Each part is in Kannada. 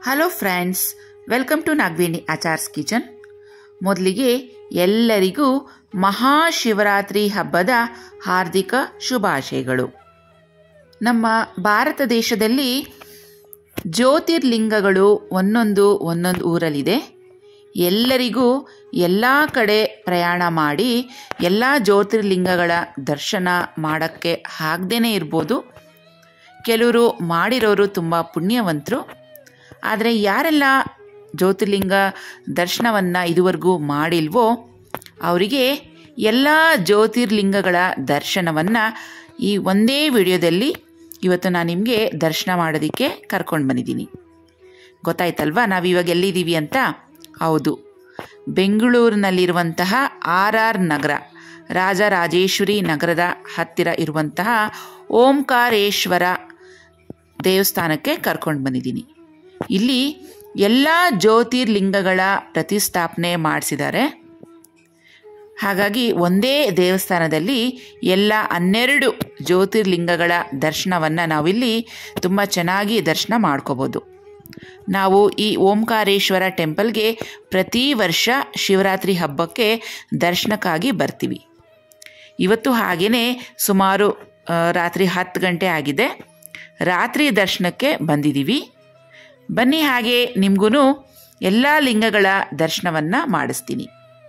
hello friends welcome to Nagaveni Achar's kitchen ಮೊದಲಿಗೆ ಎಲ್ಲರಿಗೂ ಮಹಾಶಿವರಾತ್ರಿ ಹಬ್ಬದ ಹಾರ್ದಿಕ ಶುಭಾಶಯಗಳು ನಮ್ಮ ಭಾರತ ದೇಶದಲ್ಲಿ ಜ್ಯೋತಿರ್ಲಿಂಗಗಳು ಒಂದೊಂದು ಒಂದೊಂದು ಊರಲ್ಲಿದೆ ಎಲ್ಲರಿಗೂ ಎಲ್ಲ ಕಡೆ ಪ್ರಯಾಣ ಮಾಡಿ ಎಲ್ಲ ಜ್ಯೋತಿರ್ಲಿಂಗಗಳ ದರ್ಶನ ಮಾಡೋಕ್ಕೆ ಆಗದೇ ಇರ್ಬೋದು ಕೆಲವರು ಮಾಡಿರೋರು ತುಂಬ ಪುಣ್ಯವಂತರು ಆದರೆ ಯಾರೆಲ್ಲ ಜ್ಯೋತಿರ್ಲಿಂಗ ದರ್ಶನವನ್ನು ಇದುವರೆಗೂ ಮಾಡಿಲ್ವೋ ಅವರಿಗೆ ಎಲ್ಲ ಜ್ಯೋತಿರ್ಲಿಂಗಗಳ ದರ್ಶನವನ್ನು ಈ ಒಂದೇ ವಿಡಿಯೋದಲ್ಲಿ ಇವತ್ತು ನಾನು ನಿಮಗೆ ದರ್ಶನ ಮಾಡೋದಕ್ಕೆ ಕರ್ಕೊಂಡು ಬಂದಿದ್ದೀನಿ ಗೊತ್ತಾಯ್ತಲ್ವಾ ನಾವು ಇವಾಗ ಎಲ್ಲಿದ್ದೀವಿ ಅಂತ ಹೌದು ಬೆಂಗಳೂರಿನಲ್ಲಿರುವಂತಹ ಆರ್ ಆರ್ ನಗರ ರಾಜರಾಜೇಶ್ವರಿ ನಗರದ ಹತ್ತಿರ ಇರುವಂತಹ ಓಂಕಾರೇಶ್ವರ ದೇವಸ್ಥಾನಕ್ಕೆ ಕರ್ಕೊಂಡು ಬಂದಿದ್ದೀನಿ ಇಲ್ಲಿ ಎಲ್ಲ ಜ್ಯೋತಿರ್ಲಿಂಗಗಳ ಪ್ರತಿಷ್ಠಾಪನೆ ಮಾಡಿಸಿದ್ದಾರೆ ಹಾಗಾಗಿ ಒಂದೇ ದೇವಸ್ಥಾನದಲ್ಲಿ ಎಲ್ಲ ಹನ್ನೆರಡು ಜ್ಯೋತಿರ್ಲಿಂಗಗಳ ದರ್ಶನವನ್ನು ನಾವಿಲ್ಲಿ ತುಂಬ ಚೆನ್ನಾಗಿ ದರ್ಶನ ಮಾಡ್ಕೋಬೋದು ನಾವು ಈ ಓಂಕಾರೇಶ್ವರ ಟೆಂಪಲ್ಗೆ ಪ್ರತಿ ವರ್ಷ ಶಿವರಾತ್ರಿ ಹಬ್ಬಕ್ಕೆ ದರ್ಶನಕ್ಕಾಗಿ ಬರ್ತೀವಿ ಇವತ್ತು ಹಾಗೆಯೇ ಸುಮಾರು ರಾತ್ರಿ ಹತ್ತು ಗಂಟೆ ಆಗಿದೆ ರಾತ್ರಿ ದರ್ಶನಕ್ಕೆ ಬಂದಿದ್ದೀವಿ ಬನ್ನಿ ಹಾಗೆ ನಿಮಗೂ ಎಲ್ಲ ಲಿಂಗಗಳ ದರ್ಶನವನ್ನು ಮಾಡಿಸ್ತೀನಿ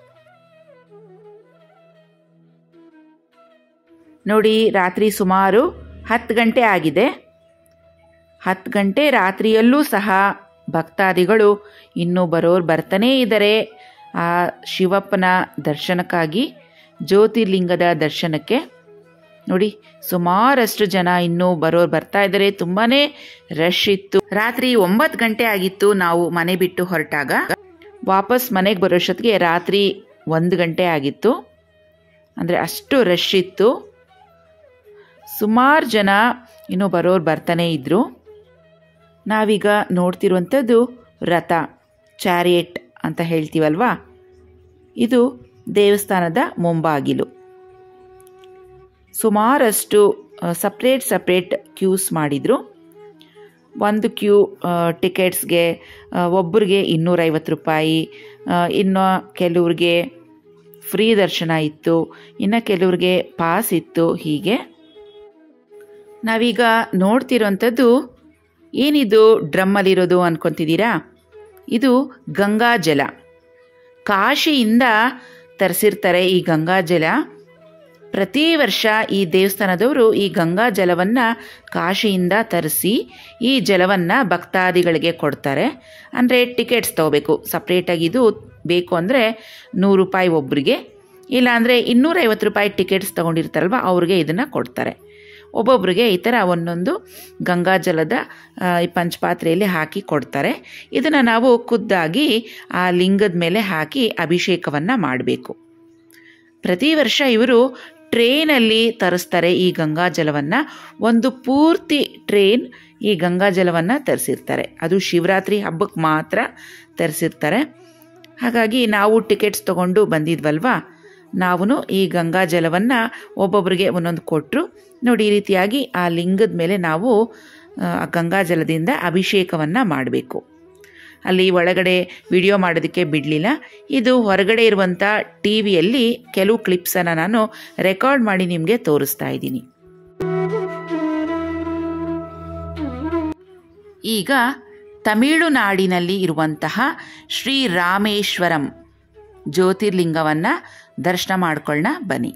ನೋಡಿ ರಾತ್ರಿ ಸುಮಾರು ಹತ್ತು ಗಂಟೆ ಆಗಿದೆ ಹತ್ತು ಗಂಟೆ ರಾತ್ರಿಯಲ್ಲೂ ಸಹ ಭಕ್ತಾದಿಗಳು ಇನ್ನೂ ಬರೋರು ಬರ್ತಾನೇ ಇದ್ದಾರೆ ಆ ಶಿವಪ್ಪನ ದರ್ಶನಕ್ಕಾಗಿ ಜ್ಯೋತಿರ್ಲಿಂಗದ ದರ್ಶನಕ್ಕೆ ನೋಡಿ ಸುಮಾರಷ್ಟು ಜನ ಇನ್ನೂ ಬರೋರು ಬರ್ತಾ ಇದ್ದಾರೆ ತುಂಬಾ ರಶ್ ಇತ್ತು ರಾತ್ರಿ ಒಂಬತ್ತು ಗಂಟೆ ಆಗಿತ್ತು ನಾವು ಮನೆ ಬಿಟ್ಟು ಹೊರಟಾಗ ವಾಪಸ್ ಮನೆಗೆ ಬರೋಷ್ಟೊತ್ತಿಗೆ ರಾತ್ರಿ ಒಂದು ಗಂಟೆ ಆಗಿತ್ತು ಅಂದರೆ ಅಷ್ಟು ರಶ್ ಇತ್ತು ಸುಮಾರು ಜನ ಇನ್ನೂ ಬರೋರು ಬರ್ತಾನೇ ಇದ್ದರು ನಾವೀಗ ನೋಡ್ತಿರುವಂಥದ್ದು ರಥ ಚಾರಿಯೆಟ್ ಅಂತ ಹೇಳ್ತೀವಲ್ವಾ ಇದು ದೇವಸ್ಥಾನದ ಮುಂಬಾಗಿಲು ಸುಮಾರಷ್ಟು ಸಪ್ರೇಟ್ ಸಪ್ರೇಟ್ ಕ್ಯೂಸ್ ಮಾಡಿದರು ಒಂದು ಕ್ಯೂ ಟಿಕೆಟ್ಸ್ಗೆ ಒಬ್ಬರಿಗೆ ಇನ್ನೂರೈವತ್ತು ರೂಪಾಯಿ ಇನ್ನು ಕೆಲವ್ರಿಗೆ ಫ್ರೀ ದರ್ಶನ ಇತ್ತು ಇನ್ನು ಕೆಲವ್ರಿಗೆ ಪಾಸ್ ಇತ್ತು ಹೀಗೆ ನಾವೀಗ ನೋಡ್ತಿರೋಂಥದ್ದು ಏನಿದು ಡ್ರಮ್ಮಲ್ಲಿರೋದು ಅನ್ಕೊತಿದ್ದೀರಾ ಇದು ಗಂಗಾ ಜಲ ಕಾಶಿಯಿಂದ ತರಿಸಿರ್ತಾರೆ ಈ ಗಂಗಾ ಜಲ ಪ್ರತಿ ವರ್ಷ ಈ ದೇವಸ್ಥಾನದವರು ಈ ಗಂಗಾ ಜಲವನ್ನು ಕಾಶಿಯಿಂದ ತರಿಸಿ ಈ ಜಲವನ್ನು ಭಕ್ತಾದಿಗಳಿಗೆ ಕೊಡ್ತಾರೆ ಅಂದರೆ ಟಿಕೆಟ್ಸ್ ತೊಗೋಬೇಕು ಸಪ್ರೇಟಾಗಿ ಇದು ಬೇಕು ಅಂದರೆ ನೂರು ರೂಪಾಯಿ ಒಬ್ಬರಿಗೆ ಇಲ್ಲಾಂದರೆ ಇನ್ನೂರೈವತ್ತು ರೂಪಾಯಿ ಟಿಕೆಟ್ಸ್ ತೊಗೊಂಡಿರ್ತಾರಲ್ವ ಅವ್ರಿಗೆ ಇದನ್ನು ಕೊಡ್ತಾರೆ ಒಬ್ಬೊಬ್ಬರಿಗೆ ಈ ಥರ ಒಂದೊಂದು ಗಂಗಾ ಜಲದ ಈ ಪಂಚಪಾತ್ರೆಯಲ್ಲಿ ಹಾಕಿ ಕೊಡ್ತಾರೆ ಇದನ್ನು ನಾವು ಖುದ್ದಾಗಿ ಆ ಲಿಂಗದ ಮೇಲೆ ಹಾಕಿ ಅಭಿಷೇಕವನ್ನು ಮಾಡಬೇಕು ಪ್ರತಿ ವರ್ಷ ಇವರು ಟ್ರೇನಲ್ಲಿ ತರಿಸ್ತಾರೆ ಈ ಗಂಗಾ ಜಲವನ್ನು ಒಂದು ಪೂರ್ತಿ ಟ್ರೇನ್ ಈ ಗಂಗಾ ಜಲವನ್ನು ತರಿಸಿರ್ತಾರೆ ಅದು ಶಿವರಾತ್ರಿ ಹಬ್ಬಕ್ಕೆ ಮಾತ್ರ ತರಿಸಿರ್ತಾರೆ ಹಾಗಾಗಿ ನಾವು ಟಿಕೆಟ್ಸ್ ತೊಗೊಂಡು ಬಂದಿದ್ವಲ್ವಾ ನಾವು ಈ ಗಂಗಾ ಜಲವನ್ನು ಒಬ್ಬೊಬ್ಬರಿಗೆ ಒಂದೊಂದು ಕೊಟ್ಟರು ನೋಡಿ ಈ ರೀತಿಯಾಗಿ ಆ ಲಿಂಗದ ಮೇಲೆ ನಾವು ಗಂಗಾ ಜಲದಿಂದ ಅಭಿಷೇಕವನ್ನು ಮಾಡಬೇಕು ಅಲ್ಲಿ ಒಳಗಡೆ ವಿಡಿಯೋ ಮಾಡೋದಕ್ಕೆ ಬಿಡಲಿಲ್ಲ ಇದು ಹೊರಗಡೆ ಇರುವಂಥ ಟಿ ವಿಯಲ್ಲಿ ಕೆಲವು ಕ್ಲಿಪ್ಸನ್ನು ನಾನು ರೆಕಾರ್ಡ್ ಮಾಡಿ ನಿಮಗೆ ತೋರಿಸ್ತಾ ಇದ್ದೀನಿ ಈಗ ತಮಿಳುನಾಡಿನಲ್ಲಿ ಇರುವಂತಹ ಶ್ರೀ ರಾಮೇಶ್ವರಂ ಜ್ಯೋತಿರ್ಲಿಂಗವನ್ನು ದರ್ಶನ ಮಾಡ್ಕೊಳ್ಳೋಣ ಬನ್ನಿ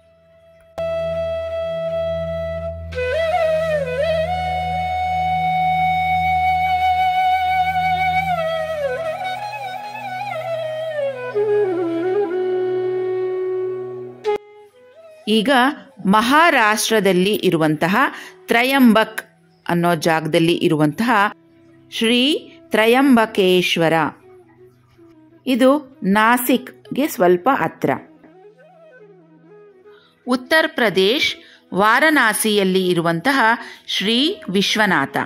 ಈಗ ಮಹಾರಾಷ್ಟ್ರದಲ್ಲಿ ಇರುವಂತಹ ತ್ರಯಂಬಕ್ ಅನ್ನೋ ಜಾಗದಲ್ಲಿ ಇರುವಂತಹ ಶ್ರೀ ತ್ರಯಂಬಕೇಶ್ವರ ಇದು ನಾಸಿಕ್ಗೆ ಸ್ವಲ್ಪ ಹತ್ರ ಉತ್ತರ ಪ್ರದೇಶ್ ವಾರಣಾಸಿಯಲ್ಲಿ ಇರುವಂತಹ ಶ್ರೀ ವಿಶ್ವನಾಥ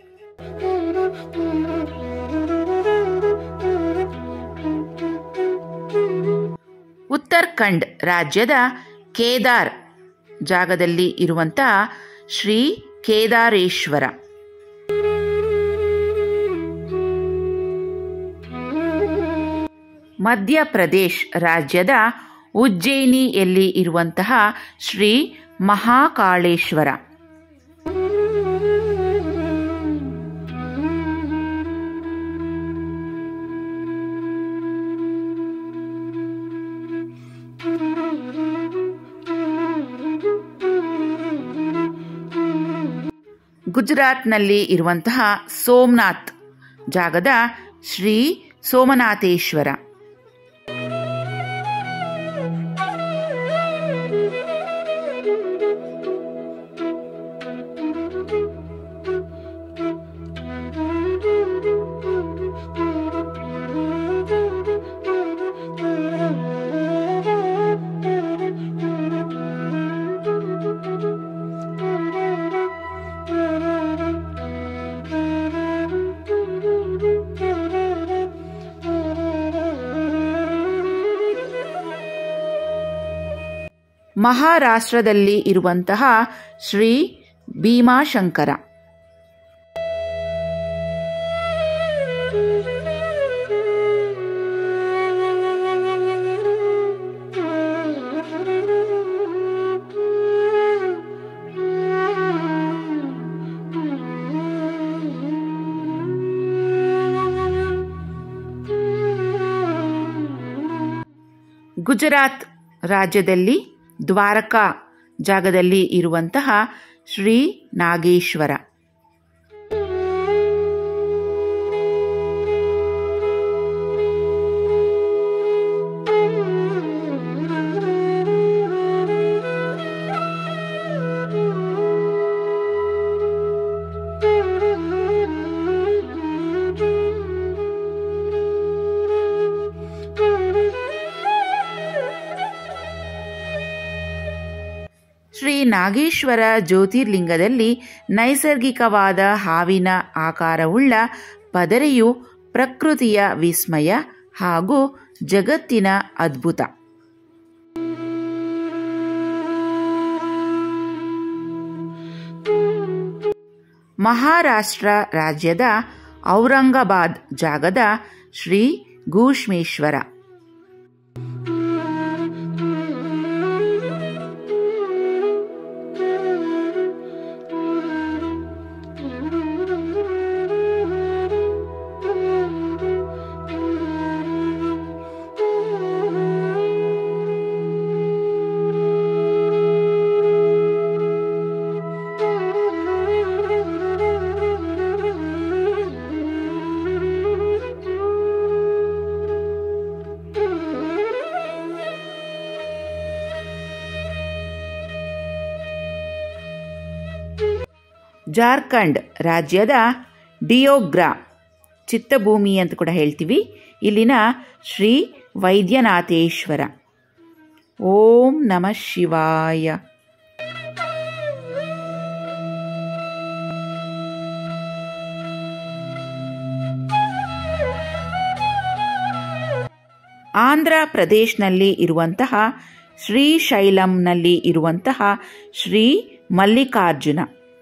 ಉತ್ತರಾಖಂಡ್ ರಾಜ್ಯದ ಕೇದಾರ್ ಜಾಗದಲ್ಲಿ ಇರುವಂಥ ಶ್ರೀ ಕೇದಾರೇಶ್ವರ ಮಧ್ಯಪ್ರದೇಶ್ ರಾಜ್ಯದ ಉಜ್ಜಯಿನಿಯಲ್ಲಿ ಇರುವಂತಹ ಶ್ರೀ ಮಹಾಕಾಳೇಶ್ವರ ಗುಜರಾತ್ನಲ್ಲಿ ಇರುವಂತಹ ಸೋಮನಾಥ್ ಜಾಗದ ಶ್ರೀ ಸೋಮನಾಥೇಶ್ವರ ಮಹಾರಾಷ್ಟ್ರದಲ್ಲಿ ಇರುವಂತಹ ಶ್ರೀ ಭೀಮಾಶಂಕರ ಗುಜರಾತ್ ರಾಜ್ಯದಲ್ಲಿ ದ್ವಾರಕಾ ಜಾಗದಲ್ಲಿ ಇರುವಂತಹ ಶ್ರೀ ನಾಗೇಶ್ವರ ಶ್ರೀ ನಾಗೇಶ್ವರ ಜ್ಯೋತಿರ್ಲಿಂಗದಲ್ಲಿ ನೈಸರ್ಗಿಕವಾದ ಹಾವಿನ ಆಕಾರವುಳ್ಳ ಪದರೆಯು ಪ್ರಕೃತಿಯ ವಿಸ್ಮಯ ಹಾಗೂ ಜಗತ್ತಿನ ಅದ್ಭುತ ಮಹಾರಾಷ್ಟ್ರ ರಾಜ್ಯದ ಔರಂಗಾಬಾದ್ ಜಾಗದ ಶ್ರೀ ಗೂಷ್ಮೇಶ್ವರ ಜಾರ್ಖಂಡ್ ರಾಜ್ಯದ ಡಿಯೋಗ್ರಾ ಚಿತ್ತಭೂಮಿ ಅಂತ ಕೂಡ ಹೇಳ್ತೀವಿ ಇಲ್ಲಿನ ಶ್ರೀ ವೈದ್ಯನಾಥೇಶ್ವರ ಓಂ ನಮಃ ಶಿವಾಯ ಆಂಧ್ರ ಪ್ರದೇಶ್ನಲ್ಲಿ ಇರುವಂತಹ ಶ್ರೀಶೈಲಂನಲ್ಲಿ ಇರುವಂತಹ ಶ್ರೀ ಮಲ್ಲಿಕಾರ್ಜುನ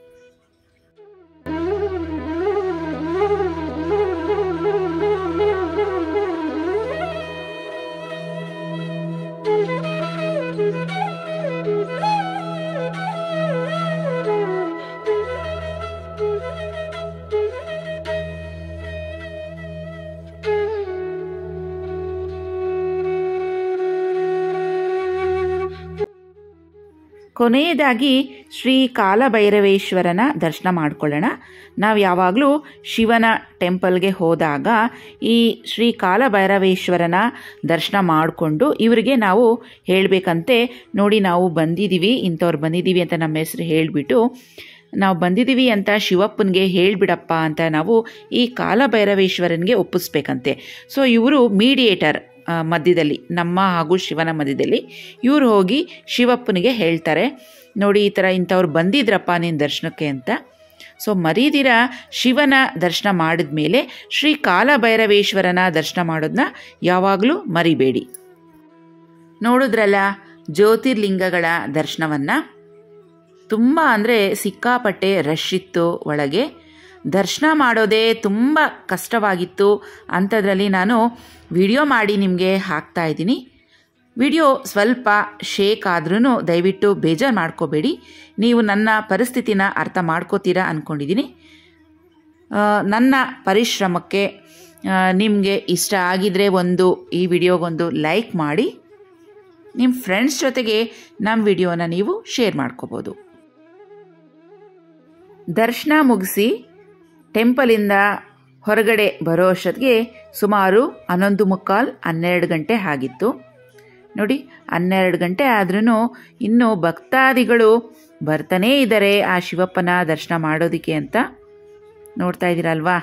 ಕೊನೆಯದಾಗಿ ಶ್ರೀ ಕಾಲಭೈರವೇಶ್ವರನ ದರ್ಶನ ಮಾಡ್ಕೊಳ್ಳೋಣ ನಾವು ಯಾವಾಗಲೂ ಶಿವನ ಟೆಂಪಲ್ಗೆ ಹೋದಾಗ ಈ ಶ್ರೀ ಕಾಲಭೈರವೇಶ್ವರನ ದರ್ಶನ ಮಾಡಿಕೊಂಡು ಇವರಿಗೆ ನಾವು ಹೇಳಬೇಕಂತೆ ನೋಡಿ ನಾವು ಬಂದಿದ್ದೀವಿ ಇಂಥವ್ರು ಬಂದಿದ್ದೀವಿ ಅಂತ ನಮ್ಮ ಹೆಸರು ಹೇಳಿಬಿಟ್ಟು ನಾವು ಬಂದಿದ್ದೀವಿ ಅಂತ ಶಿವಪ್ಪನಿಗೆ ಹೇಳಿಬಿಡಪ್ಪ ಅಂತ ನಾವು ಈ ಕಾಲಭೈರವೇಶ್ವರನಿಗೆ ಒಪ್ಪಿಸ್ಬೇಕಂತೆ ಸೊ ಇವರು ಮೀಡಿಯೇಟರ್ ಮಧ್ಯದಲ್ಲಿ ನಮ್ಮ ಹಾಗೂ ಶಿವನ ಮಧ್ಯದಲ್ಲಿ ಇವರು ಹೋಗಿ ಶಿವಪ್ಪನಿಗೆ ಹೇಳ್ತಾರೆ ನೋಡಿ ಈ ಥರ ಇಂಥವ್ರು ಬಂದಿದ್ರಪ್ಪ ನಿನ್ನ ದರ್ಶನಕ್ಕೆ ಅಂತ ಸೊ ಮರೀದಿರ ಶಿವನ ದರ್ಶನ ಮಾಡಿದ ಮೇಲೆ ಶ್ರೀ ಕಾಲಭೈರವೇಶ್ವರನ ದರ್ಶನ ಮಾಡೋದನ್ನ ಯಾವಾಗಲೂ ಮರಿಬೇಡಿ ನೋಡಿದ್ರಲ್ಲ ಜ್ಯೋತಿರ್ಲಿಂಗಗಳ ದರ್ಶನವನ್ನು ತುಂಬ ಅಂದರೆ ಸಿಕ್ಕಾಪಟ್ಟೆ ರಶ್ ಇತ್ತು ಒಳಗೆ ದರ್ಶನ ಮಾಡೋದೇ ತುಂಬ ಕಷ್ಟವಾಗಿತ್ತು ಅಂಥದ್ರಲ್ಲಿ ನಾನು ವಿಡಿಯೋ ಮಾಡಿ ನಿಮಗೆ ಹಾಕ್ತಾ ಇದ್ದೀನಿ ವಿಡಿಯೋ ಸ್ವಲ್ಪ ಶೇಕ್ ಆದ್ರೂ ದಯವಿಟ್ಟು ಬೇಜಾರು ಮಾಡ್ಕೋಬೇಡಿ ನೀವು ನನ್ನ ಪರಿಸ್ಥಿತಿನ ಅರ್ಥ ಮಾಡ್ಕೋತೀರಾ ಅಂದ್ಕೊಂಡಿದ್ದೀನಿ ನನ್ನ ಪರಿಶ್ರಮಕ್ಕೆ ನಿಮಗೆ ಇಷ್ಟ ಆಗಿದರೆ ಒಂದು ಈ ವಿಡಿಯೋಗೊಂದು ಲೈಕ್ ಮಾಡಿ ನಿಮ್ಮ ಫ್ರೆಂಡ್ಸ್ ಜೊತೆಗೆ ನಮ್ಮ ವಿಡಿಯೋನ ನೀವು ಶೇರ್ ಮಾಡ್ಕೋಬೋದು ದರ್ಶನ ಮುಗಿಸಿ ಟೆಂಪಲಿಂದ ಹೊರಗಡೆ ಬರೋ ಅಷ್ಟೊತ್ತಿಗೆ ಸುಮಾರು ಹನ್ನೊಂದು ಮುಕ್ಕಾಲು ಹನ್ನೆರಡು ಗಂಟೆ ಆಗಿತ್ತು ನೋಡಿ ಹನ್ನೆರಡು ಗಂಟೆ ಆದ್ರೂ ಇನ್ನೂ ಭಕ್ತಾದಿಗಳು ಬರ್ತಾನೇ ಇದ್ದಾರೆ ಆ ಶಿವಪ್ಪನ ದರ್ಶನ ಮಾಡೋದಕ್ಕೆ ಅಂತ ನೋಡ್ತಾ ಇದ್ದೀರಲ್ವಾ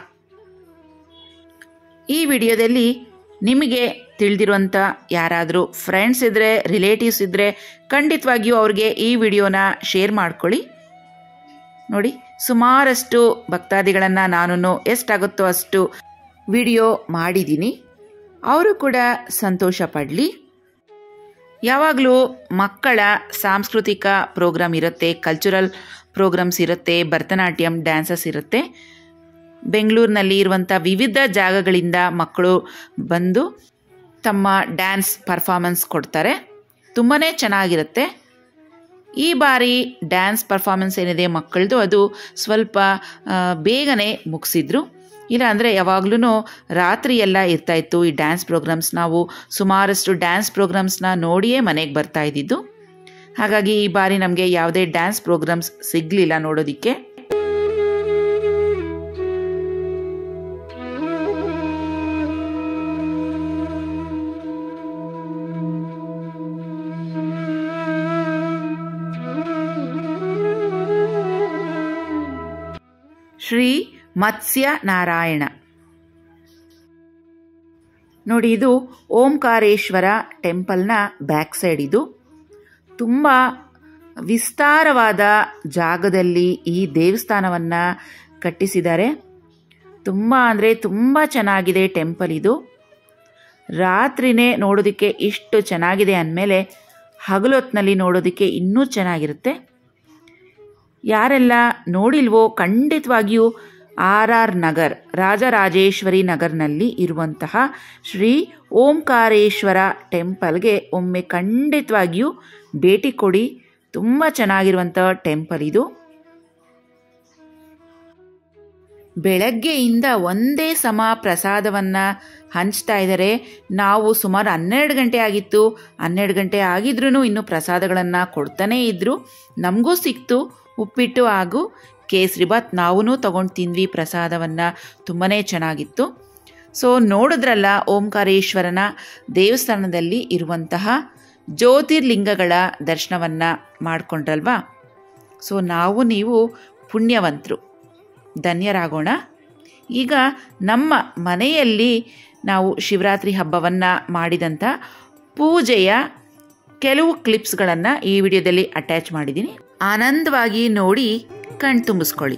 ಈ ವಿಡಿಯೋದಲ್ಲಿ ನಿಮಗೆ ತಿಳಿದಿರುವಂಥ ಯಾರಾದರೂ ಫ್ರೆಂಡ್ಸ್ ಇದ್ದರೆ ರಿಲೇಟಿವ್ಸ್ ಇದ್ದರೆ ಖಂಡಿತವಾಗಿಯೂ ಅವ್ರಿಗೆ ಈ ವಿಡಿಯೋನ ಶೇರ್ ಮಾಡ್ಕೊಳ್ಳಿ ನೋಡಿ ಸುಮಾರಷ್ಟು ಭಕ್ತಾದಿಗಳನ್ನು ನಾನು ಎಷ್ಟಾಗುತ್ತೋ ಅಷ್ಟು ವಿಡಿಯೋ ಮಾಡಿದ್ದೀನಿ ಅವರು ಕೂಡ ಸಂತೋಷ ಪಡಲಿ ಯಾವಾಗಲೂ ಮಕ್ಕಳ ಸಾಂಸ್ಕೃತಿಕ ಪ್ರೋಗ್ರಾಮ್ ಇರುತ್ತೆ ಕಲ್ಚರಲ್ ಪ್ರೋಗ್ರಾಮ್ಸ್ ಇರುತ್ತೆ ಭರತನಾಟ್ಯಂ ಡ್ಯಾನ್ಸಸ್ ಇರುತ್ತೆ ಬೆಂಗಳೂರಿನಲ್ಲಿ ಇರುವಂಥ ವಿವಿಧ ಜಾಗಗಳಿಂದ ಮಕ್ಕಳು ಬಂದು ತಮ್ಮ ಡ್ಯಾನ್ಸ್ ಪರ್ಫಾರ್ಮೆನ್ಸ್ ಕೊಡ್ತಾರೆ ತುಂಬಾ ಚೆನ್ನಾಗಿರುತ್ತೆ ಈ ಬಾರಿ ಡ್ಯಾನ್ಸ್ ಪರ್ಫಾರ್ಮೆನ್ಸ್ ಏನಿದೆ ಮಕ್ಕಳದು ಅದು ಸ್ವಲ್ಪ ಬೇಗನೆ ಮುಗಿಸಿದ್ರು ಇಲ್ಲ ಅಂದರೆ ಯಾವಾಗ್ಲೂ ರಾತ್ರಿ ಎಲ್ಲ ಇರ್ತಾಯಿತ್ತು ಈ ಡ್ಯಾನ್ಸ್ ಪ್ರೋಗ್ರಾಮ್ಸ್ ನಾವು ಸುಮಾರಷ್ಟು ಡ್ಯಾನ್ಸ್ ಪ್ರೋಗ್ರಾಮ್ಸ್ನ ನೋಡಿಯೇ ಮನೆಗೆ ಬರ್ತಾ ಇದ್ದಿದ್ದು ಹಾಗಾಗಿ ಈ ಬಾರಿ ನಮಗೆ ಯಾವುದೇ ಡ್ಯಾನ್ಸ್ ಪ್ರೋಗ್ರಾಮ್ಸ್ ಸಿಗಲಿಲ್ಲ ನೋಡೋದಕ್ಕೆ ಶ್ರೀ ಮತ್ಸ್ಯ ನಾರಾಯಣ ನೋಡಿ ಇದು ಓಂಕಾರೇಶ್ವರ ಟೆಂಪಲ್ನ ಬ್ಯಾಕ್ ಸೈಡ್ ಇದು ತುಂಬ ವಿಸ್ತಾರವಾದ ಜಾಗದಲ್ಲಿ ಈ ದೇವಸ್ಥಾನವನ್ನು ಕಟ್ಟಿಸಿದ್ದಾರೆ ತುಂಬ ಅಂದರೆ ತುಂಬ ಚೆನ್ನಾಗಿದೆ ಟೆಂಪಲ್ ಇದು ರಾತ್ರಿನೇ ನೋಡೋದಕ್ಕೆ ಇಷ್ಟು ಚೆನ್ನಾಗಿದೆ ಅಂದಮೇಲೆ ಹಗಲೊತ್ತಿನಲ್ಲಿ ನೋಡೋದಕ್ಕೆ ಇನ್ನೂ ಚೆನ್ನಾಗಿರುತ್ತೆ ಯಾರೆಲ್ಲ ನೋಡಿಲ್ವೋ ಖಂಡಿತವಾಗಿಯೂ ಆರ್ ಆರ್ ನಗರ್ ರಾಜರಾಜೇಶ್ವರಿ ನಗರ್ನಲ್ಲಿ ಇರುವಂತಹ ಶ್ರೀ ಓಂಕಾರೇಶ್ವರ ಟೆಂಪಲ್ಗೆ ಒಮ್ಮೆ ಖಂಡಿತವಾಗಿಯೂ ಭೇಟಿ ಕೊಡಿ ತುಂಬ ಚೆನ್ನಾಗಿರುವಂಥ ಟೆಂಪಲ್ ಇದು ಬೆಳಗ್ಗೆಯಿಂದ ಒಂದೇ ಸಮ ಪ್ರಸಾದವನ್ನು ಹಂಚ್ತಾ ಇದ್ದಾರೆ ನಾವು ಸುಮಾರು ಹನ್ನೆರಡು ಗಂಟೆ ಆಗಿತ್ತು ಹನ್ನೆರಡು ಗಂಟೆ ಆಗಿದ್ರೂ ಇನ್ನೂ ಪ್ರಸಾದಗಳನ್ನು ಕೊಡ್ತಾನೇ ಇದ್ದರು ನಮಗೂ ಸಿಕ್ತು ಉಪ್ಪಿಟ್ಟು ಹಾಗೂ ಕೇಸರಿಬಾತ್ ನಾವೂ ತಗೊಂಡು ತಿಂದ್ವಿ ಪ್ರಸಾದವನ್ನು ತುಂಬಾ ಚೆನ್ನಾಗಿತ್ತು ಸೊ ನೋಡಿದ್ರಲ್ಲ ಓಂಕಾರೇಶ್ವರನ ದೇವಸ್ಥಾನದಲ್ಲಿ ಇರುವಂತಹ ಜ್ಯೋತಿರ್ಲಿಂಗಗಳ ದರ್ಶನವನ್ನು ಮಾಡಿಕೊಂಡ್ರಲ್ವಾ ಸೊ ನಾವು ನೀವು ಪುಣ್ಯವಂತರು ಧನ್ಯರಾಗೋಣ ಈಗ ನಮ್ಮ ಮನೆಯಲ್ಲಿ ನಾವು ಶಿವರಾತ್ರಿ ಹಬ್ಬವನ್ನು ಮಾಡಿದಂಥ ಪೂಜೆಯ ಕೆಲವು ಕ್ಲಿಪ್ಸ್ಗಳನ್ನು ಈ ವಿಡಿಯೋದಲ್ಲಿ ಅಟ್ಯಾಚ್ ಮಾಡಿದ್ದೀನಿ ಆನಂದವಾಗಿ ನೋಡಿ ಕಣ್ತುಂಬಿಸ್ಕೊಳ್ಳಿ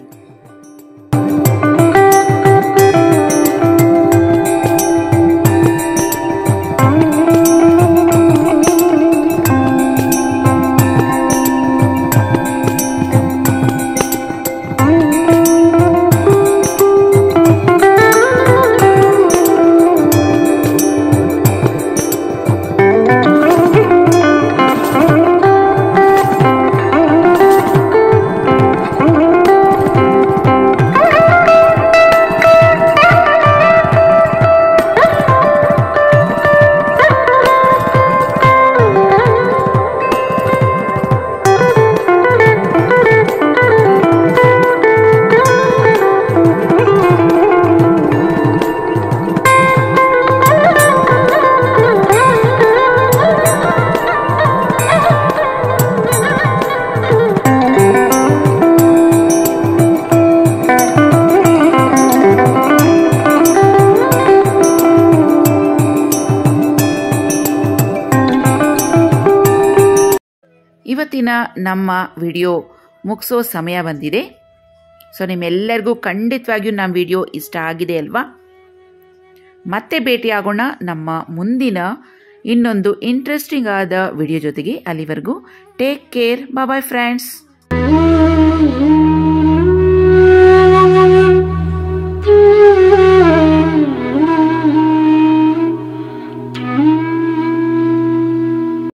ಇವತ್ತಿನ ನಮ್ಮ ವಿಡಿಯೋ ಮುಗಿಸೋ ಸಮಯ ಬಂದಿದೆ ಸೊ ನಿಮ್ಮೆಲ್ಲರಿಗೂ ಖಂಡಿತವಾಗಿಯೂ ನಮ್ಮ ವಿಡಿಯೋ ಇಷ್ಟ ಆಗಿದೆ ಅಲ್ವಾ ಮತ್ತೆ ಭೇಟಿಯಾಗೋಣ ನಮ್ಮ ಮುಂದಿನ ಇನ್ನೊಂದು ಇಂಟ್ರೆಸ್ಟಿಂಗ್ ಆದ ವಿಡಿಯೋ ಜೊತೆಗೆ ಅಲ್ಲಿವರೆಗೂ ಟೇಕ್ ಕೇರ್ ಬಾಯ್ ಫ್ರೆಂಡ್ಸ್